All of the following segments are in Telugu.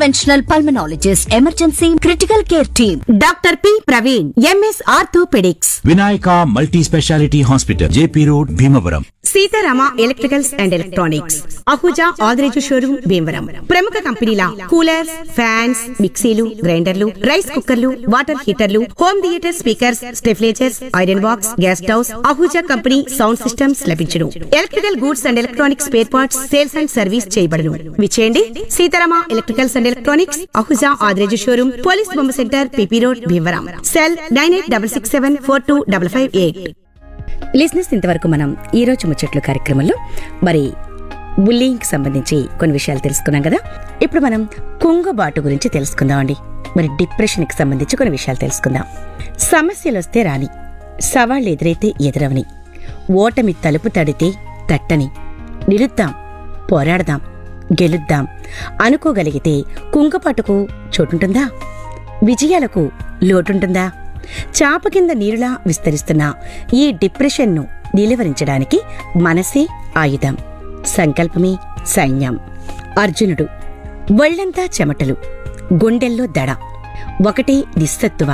interventional pulmonologist emergency critical care team doctor P Praveen MS orthopaedics Vinayaka multi speciality hospital JP road Bhimavaram Seetharama electricals and electronics Ahuja Adireju showroom Bhimavaram ప్రముఖ కంపెనీల కూలర్స్ ఫ్యాన్స్ మిక్సీలు గ్రైండర్లు రైస్ కుక్కర్లు వాటర్ హీటర్లు హోమ్ థియేటర్ స్పీకర్స్ స్టెఫ్లేచర్స్ iron box gas stoves Ahuja company sound systems లభించును electrical goods and electronics spare parts sales and service చేయబడును విచేయండి Seetharama electricals and electronics Ahuja Adireju showroom police బొమ్మ centre PP road Bhimavaram cell nine eight double six seven four two double five eight లిజినెస్ ఇంతవరకు మనం ఈ రోజు ముచ్చట్లు కార్యక్రమంలో మరి బుల్లింగ్కి సంబంధించి కొన్ని విషయాలు తెలుసుకున్నాం కదా ఇప్పుడు మనం కుంగుబాటు గురించి తెలుసుకుందామండి మరి డిప్రెషన్కి సంబంధించి కొన్ని విషయాలు తెలుసుకుందాం సమస్యలు వస్తే రాని సవాళ్ళు ఎదురైతే ఎదురవని ఓటమి తలుపు తడితే తట్టని నిలుద్దాం పోరాడదాం గెలుద్దాం అనుకోగలిగితే కుంగపాటుకు చోటుంటుందా విజయాలకు లోటుంటుందా చాప కింద నీరులా విస్తరిస్తున్న ఈ డిప్రెషన్ను నిలువరించడానికి మనసే ఆయుధం సంకల్పమే సైన్యం అర్జునుడు ఒళ్లంతా చెమటలు గుండెల్లో దడ ఒకటే నిస్సత్తువ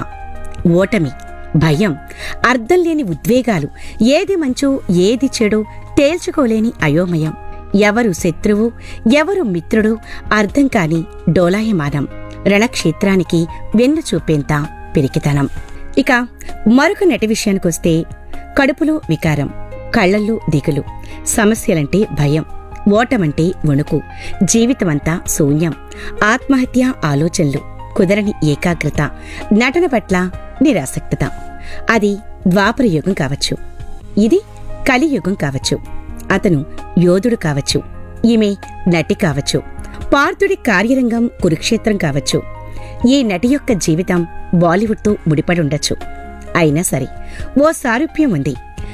ఓటమి భయం అర్థం లేని ఉద్వేగాలు ఏది మంచో ఏది చెడో తేల్చుకోలేని అయోమయం ఎవరు శత్రువు ఎవరు మిత్రుడు అర్థం కాని డోలాయమానం రణక్షేత్రానికి వెన్ను చూపేంత పిరికితనం ఇక మరొక నటి విషయానికొస్తే కడుపులో వికారం కళ్లల్లో దిగులు సమస్యలంటే భయం ఓటమంటే వణుకు జీవితమంతా శూన్యం ఆత్మహత్య ఆలోచనలు కుదరని ఏకాగ్రత నటన పట్ల నిరాసక్తత అది ద్వాపర యుగం కావచ్చు ఇది కలియుగం కావచ్చు అతను యోధుడు కావచ్చు ఈమె నటి కావచ్చు పార్థుడి కార్యరంగం కురుక్షేత్రం కావచ్చు ఈ నటి యొక్క జీవితం బాలీవుడ్తో ముడిపడి ఉండొచ్చు అయినా సరే ఓ సారూప్యం ఉంది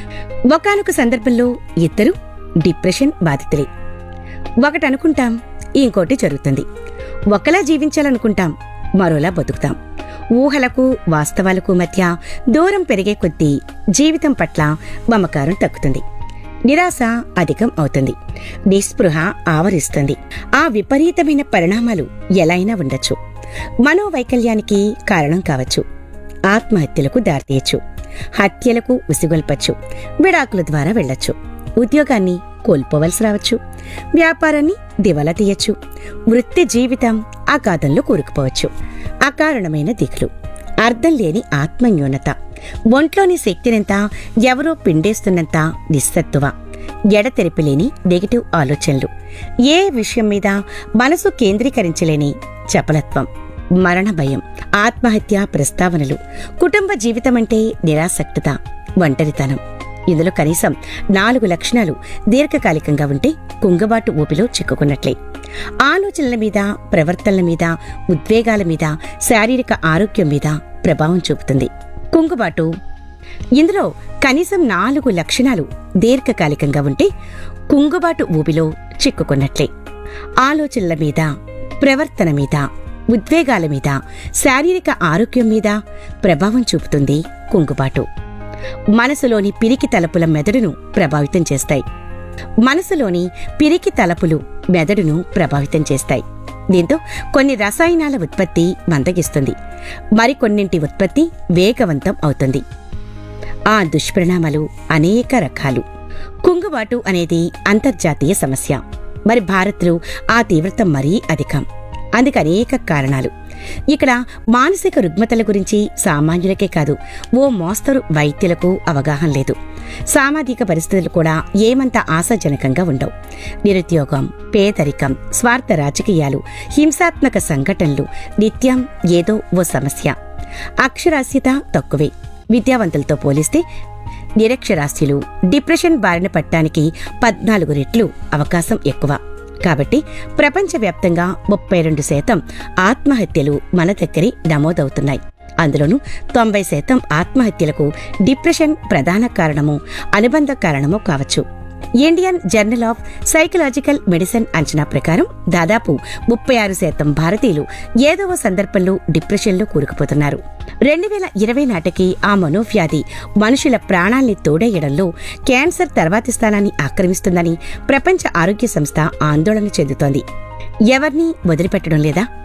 ఒకానొక సందర్భంలో ఇద్దరు డిప్రెషన్ బాధితులే ఒకటి అనుకుంటాం ఇంకోటి జరుగుతుంది ఒకలా జీవించాలనుకుంటాం మరోలా బతుకుతాం ఊహలకు వాస్తవాలకు మధ్య దూరం పెరిగే కొద్దీ జీవితం పట్ల మమకారం తగ్గుతుంది నిరాశ అధికం అవుతుంది నిస్పృహ ఆవరిస్తుంది ఆ విపరీతమైన పరిణామాలు ఎలా అయినా ఉండొచ్చు మనోవైకల్యానికి కారణం కావచ్చు ఆత్మహత్యలకు దారితీయచ్చు హత్యలకు ఉసిగొల్పచ్చు విడాకుల ద్వారా వెళ్ళొచ్చు ఉద్యోగాన్ని కోల్పోవలసి రావచ్చు వ్యాపారాన్ని దివాలా తీయచ్చు వృత్తి జీవితం అగాధంలో కూరుకుపోవచ్చు అకారణమైన దిగులు అర్థం లేని ఆత్మన్యూనత ఒంట్లోని శక్తినంతా ఎవరో పిండేస్తున్నంత నిస్సత్తువ ఎడతెరిపిలేని నెగిటివ్ ఆలోచనలు ఏ విషయం మీద మనసు కేంద్రీకరించలేని చపలత్వం మరణ భయం ఆత్మహత్య ప్రస్తావనలు కుటుంబ జీవితమంటే నిరాసక్తత ఒంటరితనం ఇందులో కనీసం నాలుగు లక్షణాలు దీర్ఘకాలికంగా ఉంటే కుంగబాటు ఊపిలో చిక్కుకున్నట్లే ఆలోచనల మీద ప్రవర్తనల మీద ఉద్వేగాల మీద శారీరక ఆరోగ్యం మీద ప్రభావం చూపుతుంది కుంగుబాటు ఇందులో కనీసం నాలుగు లక్షణాలు దీర్ఘకాలికంగా ఉంటే కుంగుబాటు ఊబిలో చిక్కుకున్నట్లే ఆలోచనల మీద ప్రవర్తన మీద ఉద్వేగాల మీద శారీరక ఆరోగ్యం మీద ప్రభావం చూపుతుంది కుంగుబాటు మనసులోని పిరికి తలపుల మెదడును ప్రభావితం చేస్తాయి మనసులోని పిరికి తలపులు మెదడును ప్రభావితం చేస్తాయి దీంతో కొన్ని రసాయనాల ఉత్పత్తి మందగిస్తుంది మరికొన్నింటి ఉత్పత్తి వేగవంతం అవుతుంది ఆ దుష్పరిణామాలు అనేక రకాలు కుంగుబాటు అనేది అంతర్జాతీయ సమస్య మరి భారత్లో ఆ తీవ్రత మరీ అధికం అందుకు అనేక కారణాలు ఇక్కడ మానసిక రుగ్మతల గురించి సామాన్యులకే కాదు ఓ మోస్తరు వైద్యులకు అవగాహన లేదు సామాజిక పరిస్థితులు కూడా ఏమంత ఆశాజనకంగా ఉండవు నిరుద్యోగం పేదరికం స్వార్థ రాజకీయాలు హింసాత్మక సంఘటనలు నిత్యం ఏదో ఓ సమస్య అక్షరాస్యత తక్కువే విద్యావంతులతో పోలిస్తే నిరక్షరాస్యులు డిప్రెషన్ బారిన పట్టడానికి పద్నాలుగు రెట్లు అవకాశం ఎక్కువ కాబట్టి ప్రపంచవ్యాప్తంగా ముప్పై రెండు శాతం ఆత్మహత్యలు మన దగ్గరే నమోదవుతున్నాయి అందులోనూ తొంభై శాతం ఆత్మహత్యలకు డిప్రెషన్ ప్రధాన కారణము అనుబంధ కారణము కావచ్చు Indian journal of psychological medicine అంచనా ప్రకారం దాదాపు ముప్పై ఆరు శాతం భారతీయులు ఏదో ఓ సందర్భంలో డిప్రెషన్లో కూరుకుపోతున్నారు రెండు వేల ఇరవై నాటికి ఆ మనోవ్యాధి మనుషుల ప్రాణాల్ని తోడేయడంలో క్యాన్సర్ తర్వాతి స్థానాన్ని ఆక్రమిస్తుందని ప్రపంచ ఆరోగ్య సంస్థ ఆందోళన చెందుతోంది ఎవరినీ వదిలిపెట్టడం లేదా